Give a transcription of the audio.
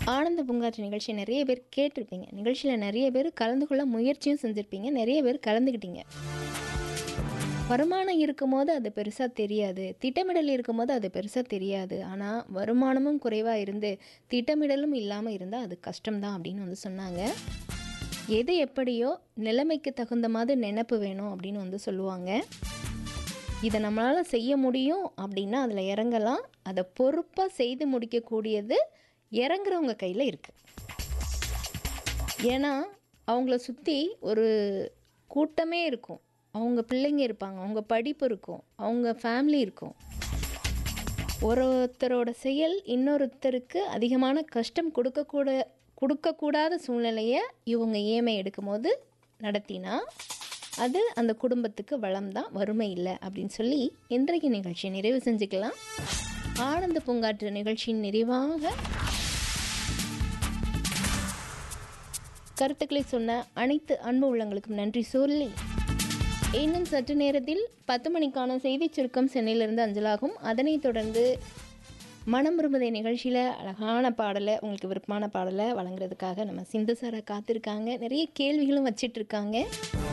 ஆனந்த பூங்காற்று நிகழ்ச்சி நிறைய பேர் கேட்டிருப்பீங்க நிகழ்ச்சியில் நிறைய பேர் கலந்து கொள்ள முயற்சியும் செஞ்சுருப்பீங்க நிறைய பேர் கலந்துக்கிட்டீங்க வருமானம் இருக்கும்போது அது பெருசாக தெரியாது திட்டமிடல் இருக்கும்போது அது பெருசாக தெரியாது ஆனால் வருமானமும் குறைவாக இருந்து திட்டமிடலும் இல்லாமல் இருந்தால் அது கஷ்டம்தான் அப்படின்னு வந்து சொன்னாங்க எது எப்படியோ நிலைமைக்கு தகுந்த மாதிரி நினப்பு வேணும் அப்படின்னு வந்து சொல்லுவாங்க இதை நம்மளால் செய்ய முடியும் அப்படின்னா அதில் இறங்கலாம் அதை பொறுப்பாக செய்து முடிக்கக்கூடியது இறங்குறவங்க கையில் இருக்குது ஏன்னா அவங்கள சுற்றி ஒரு கூட்டமே இருக்கும் அவங்க பிள்ளைங்க இருப்பாங்க அவங்க படிப்பு இருக்கும் அவங்க ஃபேமிலி இருக்கும் ஒருத்தரோட செயல் இன்னொருத்தருக்கு அதிகமான கஷ்டம் கொடுக்கக்கூட கொடுக்கக்கூடாத சூழ்நிலையை இவங்க ஏமை எடுக்கும்போது நடத்தினா அது அந்த குடும்பத்துக்கு வளம் தான் வறுமை இல்லை அப்படின்னு சொல்லி இன்றைக்கு நிகழ்ச்சியை நிறைவு செஞ்சுக்கலாம் ஆனந்த பூங்காற்று நிகழ்ச்சியின் நிறைவாக கருத்துக்களை சொன்ன அனைத்து அன்பு உள்ளங்களுக்கும் நன்றி சொல்லி இன்னும் சற்று நேரத்தில் பத்து மணிக்கான செய்தி சுருக்கம் சென்னையிலிருந்து அஞ்சலாகும் அதனைத் தொடர்ந்து மனம் விரும்புதை நிகழ்ச்சியில் அழகான பாடலை உங்களுக்கு விருப்பமான பாடலை வழங்குறதுக்காக நம்ம சிந்து சாரை காத்திருக்காங்க நிறைய கேள்விகளும் வச்சிட்டு இருக்காங்க